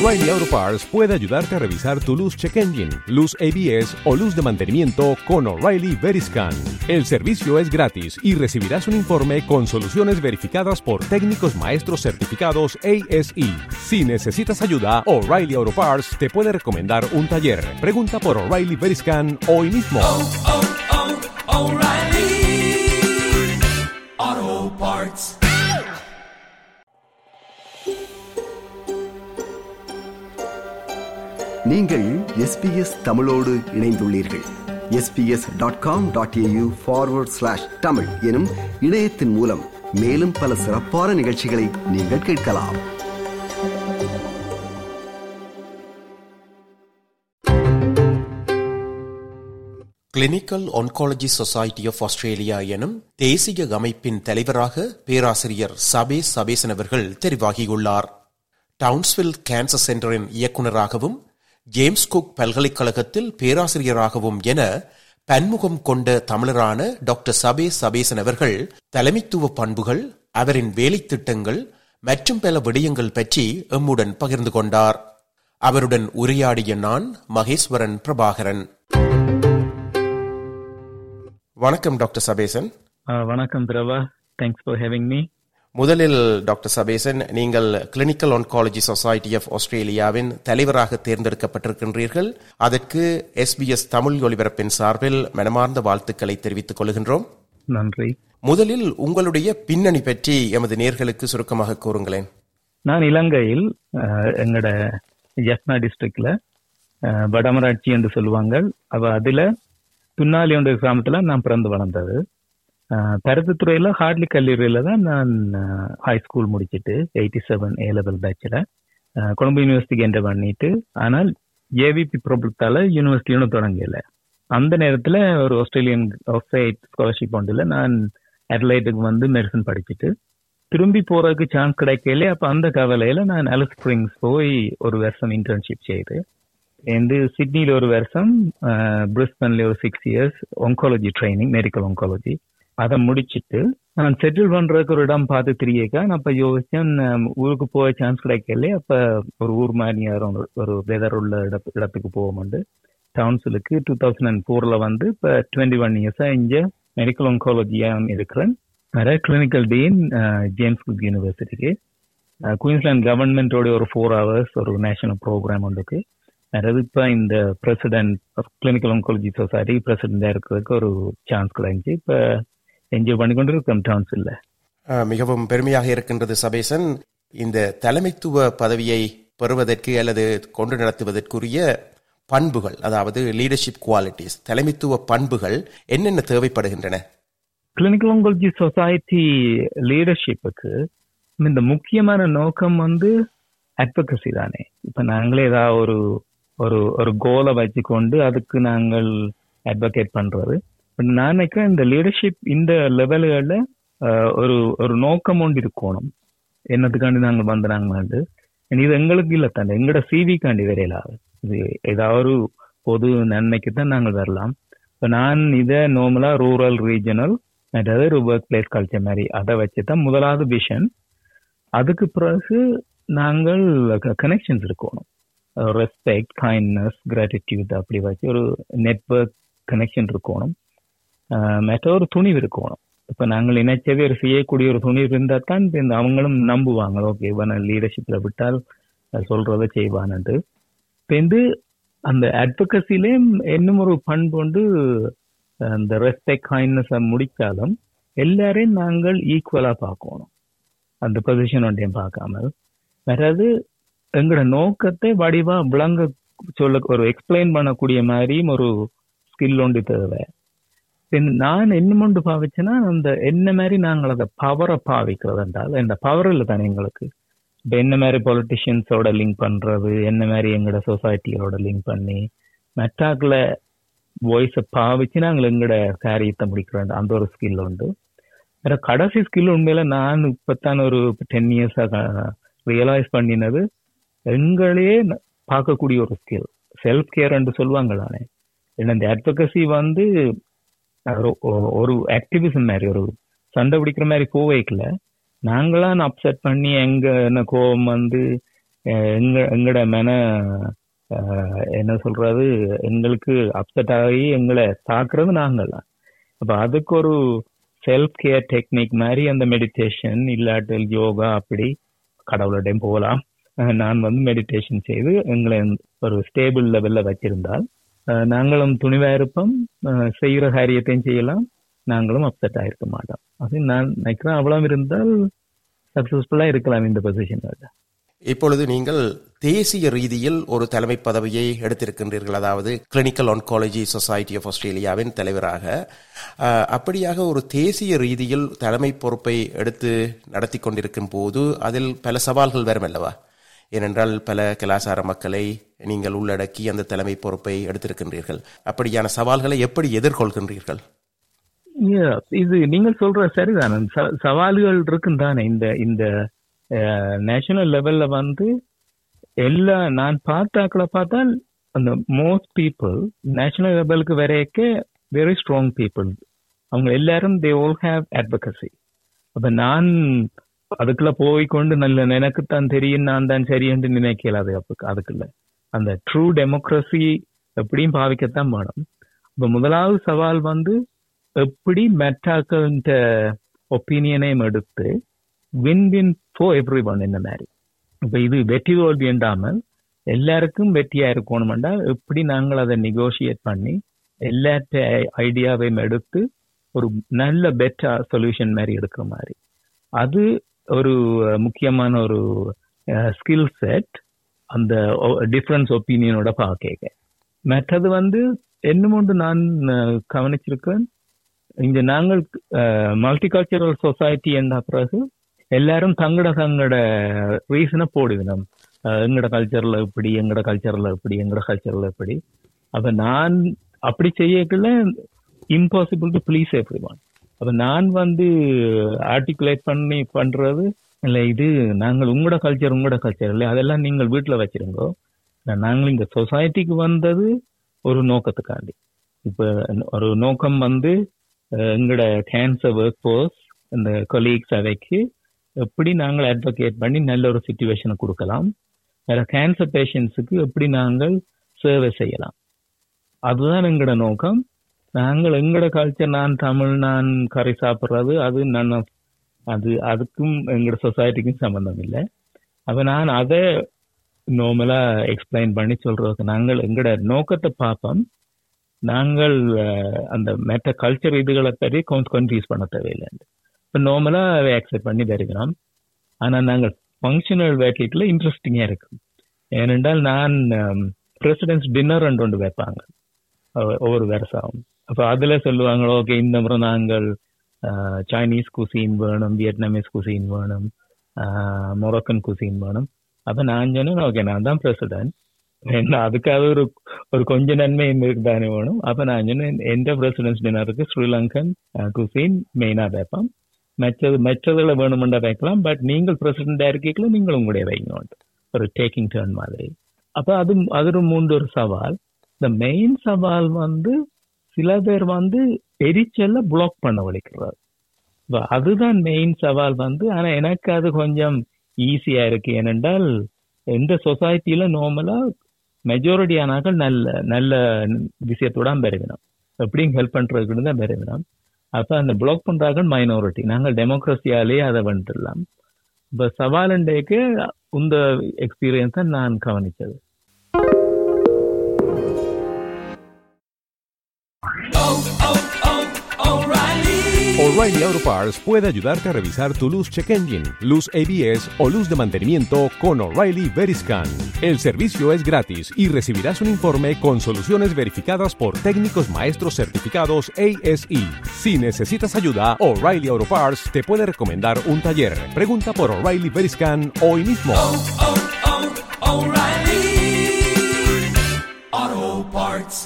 O'Reilly Auto Parts puede ayudarte a revisar tu luz check engine, luz ABS o luz de mantenimiento con O'Reilly Veriscan. El servicio es gratis y recibirás un informe con soluciones verificadas por técnicos maestros certificados ASE. Si necesitas ayuda, O'Reilly Auto Parts te puede recomendar un taller. Pregunta por O'Reilly Veriscan hoy mismo. oh, oh, O'Reilly Auto Parts. நீங்கள் SBS தமிழோடு இணைந்துள்ளீர்கள் SBS dot com dot AU forward slash Tamil எனும் இணையத்தின் மூலம் மேலும் பல சிறப்பான நிகழ்ச்சிகளை நீங்கள் கேட்கலாம் clinical oncology society of Australia எனும் தேசிய அமைப்பின் தலைவராக பேராசிரியர் சபேஸ் சபேசன் அவர்கள் தெரிவாகியுள்ளார் டவுன்ஸ்வில் கேன்சர் சென்டரின் இயக்குநராகவும் ஜேம்ஸ் குக் பல்கலைக்கழகத்தில் பேராசிரியராகவும் என பன்முகம் கொண்ட தமிழரான டாக்டர் சபேஸ் சபேசன் அவர்கள் தலைமைத்துவ பண்புகள் அவரின் வேலைத் திட்டங்கள் மற்றும் பல விடயங்கள் பற்றி எம்முடன் பகிர்ந்து கொண்டார் அவருடன் உரையாடிய நான் மகேஸ்வரன் பிரபாகரன் வணக்கம் டாக்டர் சபேசன் Uh, வணக்கம் Prabha thanks for having me முதலில் டாக்டர் சபேசன் நீங்கள் கிளினிக்கல் ஒன்காலஜி சொசைட்டி ஆஃப் ஆஸ்திரேலியாவின் தலைவராக தேர்ந்தெடுக்கப்பட்டிருக்கின்றீர்கள் அதற்கு எஸ்பிஎஸ் தமிழ் ஒலிபரப்பின் சார்பில் மனமார்ந்த வாழ்த்துக்களை தெரிவித்துக் கொள்கின்றோம் நன்றி முதலில் உங்களுடைய பின்னணி பற்றி எமது நேர்களுக்கு சுருக்கமாக கூறுங்களேன் நான் இலங்கையில் uh, எங்கட ஜஸ்னா டிஸ்ட்ரிக்ட்ல வடமராட்சி என்று சொல்லுவாங்க அவ அதுல துன்னாலி என்ற கிராமத்துல நான் பிறந்து வளர்ந்தது அஹ், பருத்தித்துறையில ஹார்ட்லி கல்லூரியில தான் நான் ஹை ஸ்கூல் முடிச்சிட்டு எயிட்டி செவன் ஏ லெவல் பேட்ச்ல கொழும்பு யூனிவர்சிட்டிக்கு என்டர் பண்ணிட்டு ஆனால் ஏவிபி ப்ராப்ளத்தால யூனிவர்சிட்டி ஒன்றும் தொடங்கல அந்த நேரத்துல ஒரு ஆஸ்திரேலியன் ஆஃப்சைட் ஸ்காலர்ஷிப் ஒன்றில் நான் அட்லைட்டுக்கு வந்து மெடிசன் படிச்சுட்டு திரும்பி போறதுக்கு சான்ஸ் கிடைக்கல அப்ப அந்த கவலையில நான் அலிஸ் ஸ்ப்ரிங்ஸ் போய் ஒரு வருஷம் இன்டர்ன்ஷிப் செய்து வந்து சிட்னில ஒரு வருஷம் பிரிஸ்பன்ல ஒரு six years oncology training medical oncology அதை முடிச்சிட்டு நான் செட்டில் பண்றதுக்கு ஒரு இடம் பார்த்து திரியக்கா நான் அப்ப யோசிச்சேன் ஹம், ஊருக்கு போக சான்ஸ் கிடைக்கல அப்ப ஒரு ஊர் மாதிரி யாரும் ஒரு- ஒரு வெதர் உள்ள இடத்து- இடத்துக்கு போவோம்ண்டு டவுன்சிலுக்கு டூ தௌசண்ட் அண்ட் ஃபோர்ல வந்து இப்ப டுவெண்ட்டி ஒன் இயர்ஸா இங்க மெடிக்கல் ஒங்காலஜியா இருக்கிறேன் வேற கிளினிக்கல் டீன் ஜேம்ஸ் குக் யூனிவர்சிட்டிக்கு குயின்ஸ்லாந்து கவர்மெண்டோட ஒரு ஃபோர் ஹவர்ஸ் ஒரு நேஷனல் ப்ரோக்ராம் ஒன்றுக்கு அதாவது இப்போ இந்த president of clinical oncology society பிரசிடென்டா இருக்கிறதுக்கு ஒரு சான்ஸ் கிடைச்சு இப்போ என்ஜாய் பண்ணி கொண்டு இருக்கோம் டவுன்ஸில் அஹ், மிகவும் பெருமையாக இருக்கின்றது சபேசன் இந்த தலைமைத்துவ பதவியை பெறுவதற்கு அல்லது கொண்டு நடத்துவதற்குரிய பண்புகள் அதாவது லீடர்ஷிப் குவாலிட்டிஸ் தலைமைத்துவ பண்புகள் என்னென்ன தேவைப்படுகின்றன கிளினிக்கல் ஒன்காலஜி சொசைட்டி லீடர்ஷிப்புக்கு இந்த முக்கியமான நோக்கம் வந்து அட்வகசி தானே இப்ப நாங்களே ஏதாவது ஒரு ஒரு ஒரு கோலை வச்சுக்கொண்டு அதுக்கு நாங்கள் அட்வொகேட் பண்றது பட் நான் நினைக்கிறேன் இந்த லீடர்ஷிப் இந்த லெவல்களில் ஒரு ஒரு நோக்கம் ஒன்று இருக்கணும் என்னத்துக்காண்டி நாங்கள் வந்துறாங்களாண்டு இது எங்களுக்கு இல்லை தானே எங்களோட சிவிக்காண்டி வரையலாது இது ஏதாவது ஒரு பொது நன்மைக்கு தான் நாங்கள் வரலாம் இப்போ நான் இதை நார்மலா ரூரல் ரீஜனல் அதாவது ஒரு ஒர்க் பிளேஸ் கல்ச்சர் மாதிரி அதை வச்சு தான் முதலாவது விஷன் அதுக்கு பிறகு நாங்கள் கனெக்ஷன்ஸ் இருக்கணும் ரெஸ்பெக்ட் கைண்ட்னஸ் கிராட்டிடியூட் அப்படி வச்சு ஒரு நெட்வொர்க் கனெக்ஷன் இருக்கணும் அஹ் மற்ற ஒரு துணிவு இருக்கணும் இப்ப நாங்கள் இணைச்சவே ஒரு செய்யக்கூடிய ஒரு துணிவு இருந்தா தான் இப்ப இந்த அவங்களும் நம்புவாங்க ஓகே இவனை லீடர்ஷிப்ல விட்டால் அஹ் சொல்றதை செய்வான்ட்டு இப்ப வந்து அந்த அட்வொகசிலே இன்னும் ஒரு பண்பு வந்து அஹ் இந்த ரெஸ்பெக்ட் கைண்ட்னஸ் முடிச்சாலும் எல்லாரையும் நாங்கள் ஈக்குவலா பார்க்கணும் அந்த பொசிஷன் ஒன்றையும் பார்க்காமல் வேறது எங்களோட நோக்கத்தை வடிவா விளங்க சொல்ல ஒரு எக்ஸ்பிளைன் பண்ணக்கூடிய மாதிரியும் ஒரு ஸ்கில் ஒன்று தேவை பின் நான் என்ன பாவிச்சேன்னா அந்த என்ன மாதிரி நாங்கள் அதை பவரை பாவிக்கிறது என்றால் இந்த பவர் இல்லை தானே எங்களுக்கு இப்போ என்ன மாதிரி பொலிட்டிஷியன்ஸோட லிங்க் பண்றது என்ன மாதிரி எங்களோட சொசைட்டிகளோட லிங்க் பண்ணி மெட்டாக்ல வாய்ஸை பாவிச்சு நாங்கள் எங்களோட காரியத்தை முடிக்கிறோம் அந்த ஒரு ஸ்கில் உண்டு வேற கடைசி ஸ்கில் உண்மையில நான் இப்பத்தான் ஒரு டென் இயர்ஸாக ரியலைஸ் பண்ணினது எங்களையே ந- பார்க்கக்கூடிய ஒரு ஸ்கில் செல்ஃப் கேர் என்று சொல்லுவாங்களானே ஏன்னா இந்த அட்வகசி வந்து ஒரு- ஒரு ஆக்டிவிசம் மாதிரி ஒரு சண்டை பிடிக்கிற மாதிரி போவேக்கல நாங்களாம் அப்செட் பண்ணி எங்க என்ன கோபம் வந்து அஹ், எங்க எங்கட மன அஹ், என்ன சொல்றது எங்களுக்கு அப்செட் ஆகி எங்களை தாக்குறது நாங்கள் தான் அப்ப அதுக்கு ஒரு செல்ஃப் கேர் டெக்னிக் மாதிரி அந்த மெடிடேஷன் இல்லாட்டில் யோகா அப்படி கடவுளிடம் போகலாம் அஹ், நான் வந்து மெடிடேஷன் செய்து எங்களை ஒரு ஸ்டேபிள் லெவல்ல வச்சிருந்தால் அஹ், நாங்களும் துணிவா இருப்போம் அஹ், செய்யற காரியத்தையும் செய்யலாம் நாங்களும் அப்செட் ஆயிருக்க மாட்டோம் அது நான் நினைக்கிறேன் அவ்வளவு இருந்தால் சக்சஸ்ஃபுல்லா இருக்கலாம் இந்த பொசிஷன்ல இப்பொழுது நீங்கள் தேசிய ரீதியில் ஒரு தலைமை பதவியை எடுத்திருக்கின்றீர்கள் அதாவது கிளினிக்கல் ஆன்காலஜி சொசைட்டி ஆஃப் ஆஸ்திரேலியாவின் தலைவராக அஹ், அப்படியாக ஒரு தேசிய ரீதியில் தலைமை பொறுப்பை எடுத்து நடத்தி கொண்டிருக்கும் போது அதில் பல சவால்கள் வரும் அல்லவா ஏனென்றால் பல கலாச்சார மக்களை நீங்கள் உள்ளடக்கி அந்த தலைமை பொறுப்பை எடுத்திருக்கின்றீர்கள் அப்படியான சவால்களை எப்படி எதிர்கொள்கின்றீர்கள் Yeah, இது நீங்க சொல்ற சரிதான் ச- சவால்கள் இருக்கும் தானே இந்த இந்த நேஷனல் லெவல்ல வந்து எல்லா நான் பார்த்தாக்களை பார்த்தால் அந்த மோஸ்ட் பீப்புள் நேஷனல் லெவலுக்கு வரைக்க வெரி ஸ்ட்ராங் பீப்புள் அவங்க எல்லாரும் தே all ஹேவ் advocacy அப்ப நான் அதுக்குள்ள போய் கொண்டு நல்ல எனக்குத்தான் தெரியும் நான் தான் சரி என்று நினைக்கல அது அப்ப- அதுக்குள்ள அந்த ட்ரூ டெமோக்ரஸி எப்படியும் பாவிக்கத்தான் வேணும் இப்ப முதலாவது சவால் வந்து எப்படி மெட்டாக்களின் ஒப்பீனியனையும் எடுத்து win win for everyone இந்த மாதிரி இப்ப இது வெற்றி தோல்வி என்றாமல் எல்லாருக்கும் வெற்றியா இருக்கணும்டா எப்படி நாங்கள் அதை நெகோசியேட் பண்ணி எல்லாத்த ஐடியாவையும் எடுத்து ஒரு நல்ல பெட்டர் சொல்யூஷன் மாதிரி எடுக்கிற மாதிரி அது ஒரு அஹ், முக்கியமான ஒரு ஸ்கில் செட் அந்த டிஃபரன்ஸ் ஒப்பீனியனோட பார்க்க மற்றது வந்து என்னும் ஒன்று நான் அஹ், கவனிச்சிருக்கேன் இங்க நாங்கள் மல்டிகல்ச்சரல் சொசைட்டி என்ற பிறகு எல்லாரும் தங்கட தங்கட ரீசனை போடுவினோம் அஹ், எங்கட கல்ச்சர்ல இப்படி எங்கட கல்ச்சர்ல இப்படி எங்கட கல்ச்சர்ல இப்படி அப்ப நான் அப்படி செய்யக்குள்ள impossible to please everyone அப்ப நான் வந்து ஆர்டிகுலேட் பண்ணி பண்றது இல்ல இது நாங்கள் உங்களோட கல்ச்சர் உங்களோட கல்ச்சர் இல்லை அதெல்லாம் நீங்கள் வீட்டுல வச்சிருங்கோ நாங்கள் இங்க சொசைட்டிக்கு வந்தது ஒரு நோக்கத்துக்காண்டி இப்ப ஒரு நோக்கம் வந்து அஹ், எங்களோட கேன்சர் ஒர்க் ஃபோர்ஸ் இந்த கொலீக்ஸ் அவைக்கு எப்படி நாங்கள் அட்வொகேட் பண்ணி நல்ல ஒரு சுச்சுவேஷனை கொடுக்கலாம் வேற கேன்சர் பேஷண்ட்ஸுக்கு எப்படி நாங்கள் சேவை செய்யலாம் அதுதான் எங்களோட நோக்கம் நாங்கள் எங்களோட கல்ச்சர் நான் தமிழ் நான் கறி சாப்பிட்றது அது நான் அது அதுக்கும் எங்களோட சொசைட்டிக்கும் சம்பந்தம் இல்லை அப்ப நான் அதை நார்மலா எக்ஸ்பிளைன் பண்ணி சொல்றதுக்கு நாங்கள் எங்களோட நோக்கத்தை பார்ப்போம் நாங்கள் அஹ், அந்த மெட்ட கல்ச்சர் இதுகளை பற்றி கொஞ்சம் கன்ஃபியூஸ் பண்ண தேவையில்லை இப்போ நார்மலா அதை அக்செப்ட் பண்ணி வருகிறோம் ஆனா நாங்கள் ஃபங்க்ஷனல் வேட்டில இன்ட்ரெஸ்டிங்கா இருக்கும் ஏனென்றால் நான் பிரசிடென்ட்ஸ் டின்னர் ஒன்று வைப்பாங்க ஒ- ஒவ்வொரு வருஷம் அப்ப அதுல சொல்லுவாங்க ஓகே இந்த முறை நாங்கள் சைனீஸ் குசீன் வேணும் வியட்நாமீஸ் குசீன் வேணும் மொரக்கன் குசீன் வேணும் அப்ப நான் சொன்னேன் ஓகே நான் தான் பிரசிடென்ட் என்ன அதுக்காக ஒரு ஒரு கொஞ்ச நன்மை எங்களுக்கு தானே வேணும் அப்ப நான் சொன்னேன் எந்த பிரசிடென்ட்ஸ் டின்னருக்கு ஸ்ரீலங்கன் குசீன் மெயினா வைப்போம் மற்றது மற்றதுல வேணுமெண்டா வைக்கலாம் பட் நீங்கள் பிரசிடென்டா இருக்கீங்களோ நீங்கள் உங்களுடைய வைங்க ஒரு டேக்கிங் டேர்ன் மாதிரி அப்ப அது அது ஒரு மூன்று ஒரு சவால் இந்த மெயின் சவால் வந்து சில பேர் வந்து எரிச்சல்ல பிளாக் பண்ண வலிக்கிறார் இப்ப அதுதான் மெயின் சவால் வந்து ஆனா எனக்கு அது கொஞ்சம் ஈஸியா இருக்கு ஏனென்றால் எந்த சொசைட்டில நார்மலா மெஜாரிட்டி ஆனாக்கள் நல்ல நல்ல விஷயத்தோட பெருகணும் எப்படியும் ஹெல்ப் பண்றதுக்கு தான் பெருகணும் அப்ப அந்த பிளாக் பண்றாங்க மைனாரிட்டி நாங்கள் டெமோக்ரஸியாலே அதை வந்துடலாம் இப்ப சவாலண்டேக்கு இந்த எக்ஸ்பீரியன்ஸ் நான் கவனிச்சது O'Reilly Auto Parts puede ayudarte a revisar tu luz check engine, luz ABS o luz de mantenimiento con O'Reilly Veriscan. El servicio es gratis y recibirás un informe con soluciones verificadas por técnicos maestros certificados ASE. Si necesitas ayuda, O'Reilly Auto Parts te puede recomendar un taller. Pregunta por O'Reilly Veriscan hoy mismo. O'Reilly Auto Parts.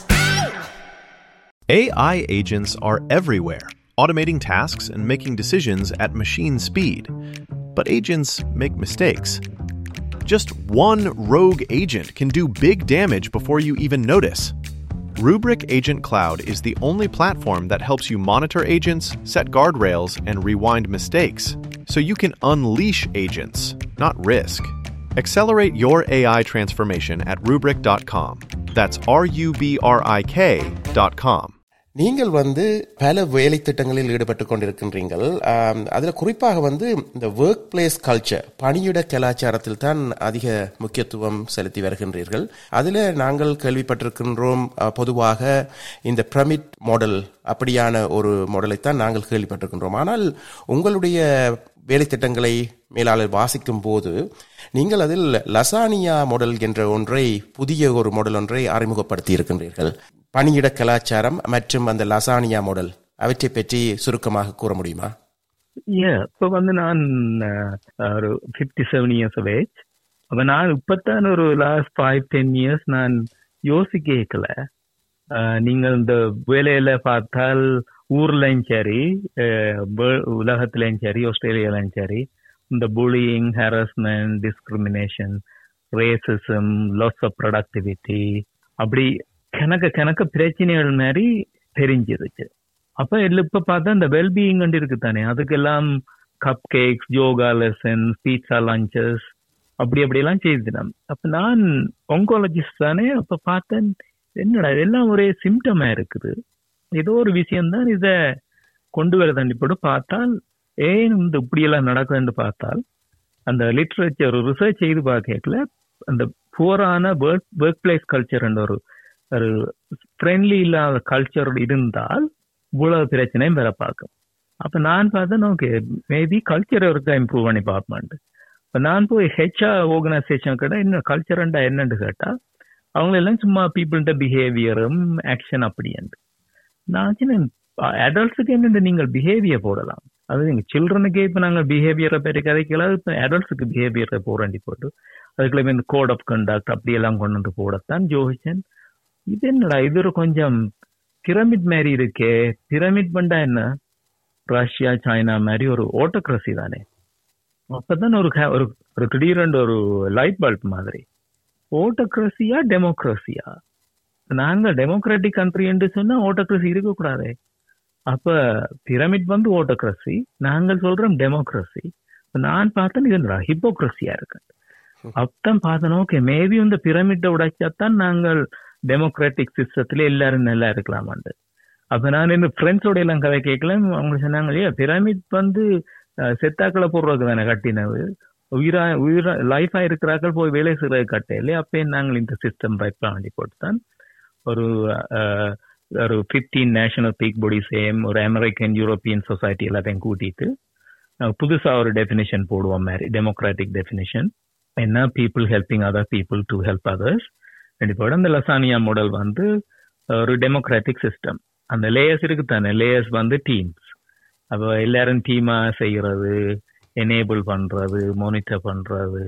AI agents are everywhere, automating tasks and making decisions at machine speed. But agents make mistakes. Just one rogue agent can do big damage before you even notice. Rubrik Agent Cloud is the only platform that helps you monitor agents, set guardrails, and rewind mistakes, so you can unleash agents, not risk. Accelerate your AI transformation at Rubrik.com. That's R U B R I K.com. நீங்கள் வந்து பல வேலை திட்டங்களில் ஈடுபட்டு கொண்டிருக்கின்றீர்கள் ஆம், அதுல குறிப்பாக வந்து இந்த ஒர்க் பிளேஸ் கல்ச்சர் பணியிட கலாச்சாரத்தில் தான் அதிக முக்கியத்துவம் செலுத்தி வருகின்றீர்கள் அதுல நாங்கள் கேள்விப்பட்டிருக்கின்றோம் அஹ், பொதுவாக இந்த பிரமிட் மாடல் அப்படியான ஒரு மாடலைத்தான் நாங்கள் கேள்விப்பட்டிருக்கின்றோம் ஆனால் உங்களுடைய வேலை திட்டங்களை மேலாளர் வாசிக்கும் போது நீங்கள் அதில் லசானியா மாடல் என்ற ஒன்றை புதிய ஒரு மாடல் ஒன்றை அறிமுகப்படுத்தி இருக்கின்றீர்கள் பணியிட கலாச்சாரம் மற்றும் அந்த லசானியா மாடல் அவற்றை பற்றி சுருக்கமாக கூற முடியுமா Yeah, இப்போ வந்து நான் அஹ், ஒரு fifty seven years of age அப்போ நான் இப்போத்தான் ஒரு லாஸ்ட் ஃபைவ் டென் இயர்ஸ் நான் யோசிக்கல அஹ், நீங்கள் இந்த வேலையில பார்த்தால் ஊர்லயும் சரி அஹ், வே- உலகத்திலயும் சரி ஆஸ்திரேலியாலயும் சரி இந்த bullying harassment discrimination racism loss of productivity அப்படி கணக்க கணக்க பிரச்சனைகள் மாதிரி தெரிஞ்சிருச்சு அப்ப இதுல இப்ப பார்த்தா இந்த வெல்பீயிங் இருக்கு தானே அதுக்கெல்லாம் cupcakes yoga lesson pizza lunches அப்படி அப்படி எல்லாம் செய்தினோம் அப்ப நான் ஒங்காலஜிஸ்ட் தானே அப்ப பார்த்தேன் என்னடா இதெல்லாம் ஒரே சிம்டமா இருக்குது ஏதோ ஒரு விஷயம்தான் இத கொண்டு வர தண்டிப்போடு பார்த்தால் ஏன் இந்த இப்படி எல்லாம் நடக்குதுன்னு பார்த்தால் அந்த லிட்ரேச்சர் ரிசர்ச் செய்து பார்க்கல அந்த புவரான ஒர்க் ஒர்க் பிளேஸ் கல்ச்சர் ஒரு ஒரு ஃப்ரெண்ட்லி இல்லாத கல்ச்சர் இருந்தால் இவ்வளவு பிரச்சனையும் வர பார்க்கும் அப்ப நான் பார்த்தேன் ஓகே மேபி கல்ச்சர் ஒருக்கா இம்ப்ரூவ் பண்ணி பார்ப்பேன்ட்டு இப்ப நான் போய் ஹெச்ஆர் ஆர்கனைசேஷன் கிட்ட இன்னும் கல்ச்சரண்டா என்னன்னு கேட்டா அவங்க எல்லாம் சும்மா பீப்புள்கிட்ட பிஹேவியரும் ஆக்ஷன் அப்படின்ட்டு நான் அடல்ட்ஸுக்கு என்னென்று நீங்கள் பிஹேவியர் போடலாம் அது நீங்க சில்ட்ரனுக்கே இப்ப நாங்க பிஹேவியரை பற்றி கதைக்கலாம் இப்ப அடல்ட்ஸுக்கு பிஹேவியரை போராண்டி போட்டு அதுக்குள்ள இந்த கோட் ஆஃப் கண்டக்ட் அப்படியெல்லாம் கொண்டு வந்து போடத்தான் ஜோதிச்சன் இது என்னடா இது ஒரு கொஞ்சம் பிரமிட் மாதிரி இருக்கே பிரமிட் பண்ணா என்ன ரஷ்யா சைனா மாதிரி ஒரு ஓட்டோக்ரஸி தானே அப்பதான் ஒரு க- ஒரு ஒரு திடீரென்று ஒரு லைட் பல்ப் மாதிரி ஓட்டோக்ரஸியா டெமோக்ரஸியா நாங்க டெமோக்ராட்டிக் கண்ட்ரி என்று சொன்னா ஓட்டோக்ரஸி இருக்கக்கூடாதே அப்ப பிரமிட் வந்து ஓட்டோக்ரஸி நாங்கள் சொல்றோம் டெமோக்ரஸி நான் பார்த்தேன் இது என்னடா ஹிப்போக்ரஸியா இருக்கு அப்பதான் பார்த்தேன் ஓகே மேபி இந்த பிரமிட்டை உடைச்சாத்தான் நாங்கள் டெமோக்ராட்டிக் சிஸ்டத்துல எல்லாரும் நல்லா இருக்கலாமாண்டு அப்ப நான் என்ன ஃப்ரெண்ட்ஸோட எல்லாம் கதை கேட்கல அவங்க சொன்னாங்க இல்லையா பிரமிட் வந்து அஹ், செத்தாக்களை போடுறதுக்கு தானே கட்டினது உயிரா உயிரா லைஃபா இருக்கிறாக்கள் போய் வேலை செய்யறது கட்டையிலே அப்பயே நாங்கள் இந்த சிஸ்டம் பைப் வேண்டி போட்டு தான் ஒரு அஹ், ஒரு fifteen national peak body same ஒரு அமெரிக்கன் யூரோப்பியன் சொசைட்டி எல்லாத்தையும் கூட்டிட்டு அஹ், புதுசா ஒரு டெஃபினிஷன் போடுவோம் மாதிரி டெமோக்ராட்டிக் டெஃபினிஷன் என்ன people helping other people to help others கண்டிப்பா அந்த லசானியா மாடல் வந்து ஒரு டெமோக்ராட்டிக் சிஸ்டம் அந்த லேயர்ஸ் இருக்கு தானே லேயர்ஸ் வந்து டீம்ஸ் அப்போ எல்லாரும் டீமா செய்யறது எனேபிள் பண்றது மானிட்டர் பண்றது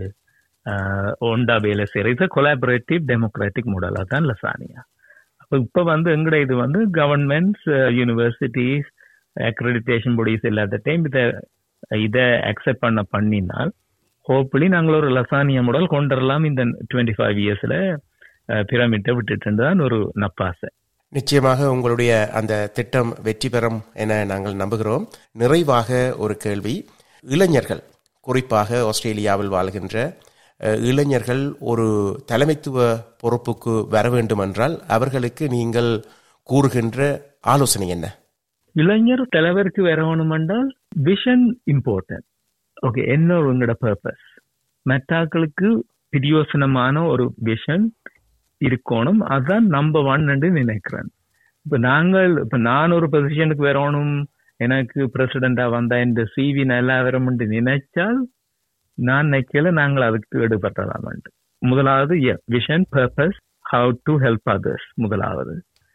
ஆஹ் ஒண்டா வேலை செய்யறது கொலாபரேட்டிவ் டெமோக்ராட்டிக் மாடலா தான் லசானியா அப்போ இப்போ வந்து எங்கட இது வந்து கவர்மெண்ட்ஸ் யூனிவர்சிட்டிஸ் அக்ரெடிட்டேஷன் பாடிஸ் எல்லாத்தையும் இதை இதை அக்செப்ட் பண்ண பண்ணினால் ஹோப்ஃபுல்லி நாங்கள் ஒரு லசானியா மாடல் கொண்டு வரலாம் இந்த டுவெண்ட்டி ஃபைவ் இயர்ஸ்ல பிரமிட்டை விட்டுட்டு தான் ஒரு நப்பாசை நிச்சயமாக உங்களுடைய அந்த திட்டம் வெற்றி பெறும் என நாங்கள் நம்புகிறோம் நிறைவாக ஒரு கேள்வி இளைஞர்கள் குறிப்பாக ஆஸ்திரேலியாவில் வாழ்கின்ற அஹ், இளைஞர்கள் ஒரு தலைமைத்துவ பொறுப்புக்கு வர வேண்டும் என்றால் அவர்களுக்கு நீங்கள் கூறுகின்ற ஆலோசனை என்ன இளைஞர் தலைவருக்கு வரணும் என்றால் விஷன் இம்பார்ட்டன்ட் ஓகே என்ன ஒரு உங்களோட பர்பஸ் மெட்டாக்களுக்கு பிரியோசனமான ஒரு விஷன் இருக்கணும் அதான் நம்பர் ஒன் என்று நினைக்கிறேன் இப்ப நாங்கள் இப்ப நான் ஒரு பொசிஷனுக்கு வரணும் எனக்கு பிரசிடண்டா வந்தா இந்த சிவி நல்லா வரும்னு நினைச்சால் நான் நினைக்கல நாங்கள் அதுக்கு ஈடுபட்டலாம் முதலாவது vision purpose how to help others முதலாவது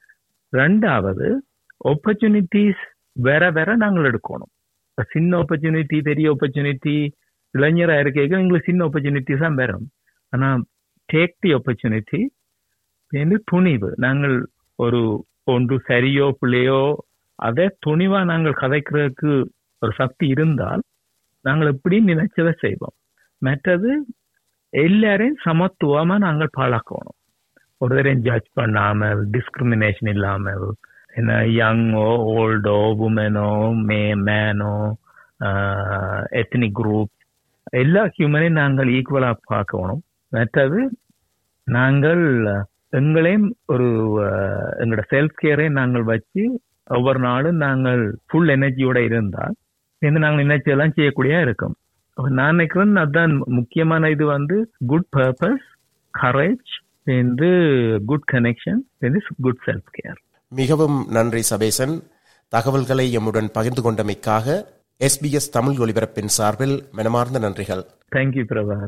ரெண்டாவது ஆப்பர்ச்சுனிட்டிஸ் வேற வேற நாங்கள் எடுக்கணும் இப்ப சின்ன ஆப்பர்ச்சுனிட்டி பெரிய ஆப்பர்ச்சுனிட்டி இளைஞரா இருக்க எங்களுக்கு சின்ன ஆப்பர்ச்சுனிட்டிஸ் தான் வரும் ஆனா டேக் தி ஆப்பர்ச்சுனிட்டி வந்து துணிவு நாங்கள் ஒரு ஒன்று சரியோ பிள்ளையோ அதை துணிவா நாங்கள் கதைக்கிறதுக்கு ஒரு சக்தி இருந்தால் நாங்கள் எப்படி நினைச்சதை செய்வோம் மற்றது எல்லாரையும் சமத்துவமா நாங்கள் பழக்கணும் ஒருத்தரையும் ஜட்ஜ் பண்ணாமல் டிஸ்கிரிமினேஷன் இல்லாமல் என்ன யங்கோ ஓல்டோ உமனோ மே மேனோ எத்னிக் குரூப் எல்லா ஹியூமனையும் நாங்கள் ஈக்குவலா பார்க்கணும் மற்றது நாங்கள் எங்களையும் ஒரு அஹ், எங்களோட செல்ஃப் கேரை நாங்கள் வச்சு ஒவ்வொரு நாளும் நாங்கள் ஃபுல் எனர்ஜியோட இருந்தால் சேர்ந்து நாங்கள் எனர்ஜி எல்லாம் செய்யக்கூடியா இருக்கும் அப்ப நான் நினைக்கிறேன் அதுதான் முக்கியமான இது வந்து குட் பர்பஸ் கரேஜ் சேர்ந்து குட் கனெக்ஷன் சேர்ந்து குட் செல்ஃப் கேர் மிகவும் நன்றி சபேசன் தகவல்களை எம்முடன் பகிர்ந்து கொண்டமைக்காக எஸ்பிஎஸ் தமிழ் ஒலிபரப்பின் சார்பில் மனமார்ந்த நன்றிகள் தேங்க்யூ பிரபாத்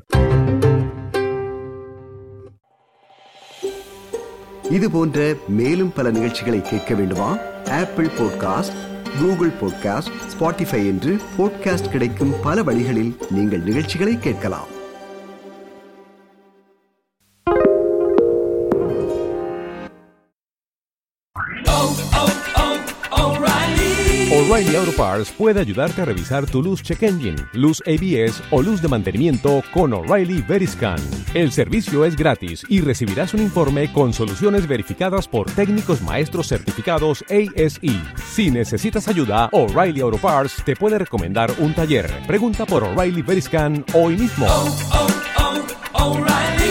இது போன்ற மேலும் பல நிகழ்ச்சிகளை கேட்க வேண்டுமா Apple podcast Google podcast Spotify என்று பாட்காஸ்ட் கிடைக்கும் பல வழிகளில் நீங்கள் நிகழ்ச்சிகளை கேட்கலாம் O'Reilly Auto Parts puede ayudarte a revisar tu luz check engine, luz ABS o luz de mantenimiento con O'Reilly Veriscan. El servicio es gratis y recibirás un informe con soluciones verificadas por técnicos maestros certificados ASE. Si necesitas ayuda, O'Reilly Auto Parts te puede recomendar un taller. Pregunta por O'Reilly Veriscan hoy mismo. oh, oh, O'Reilly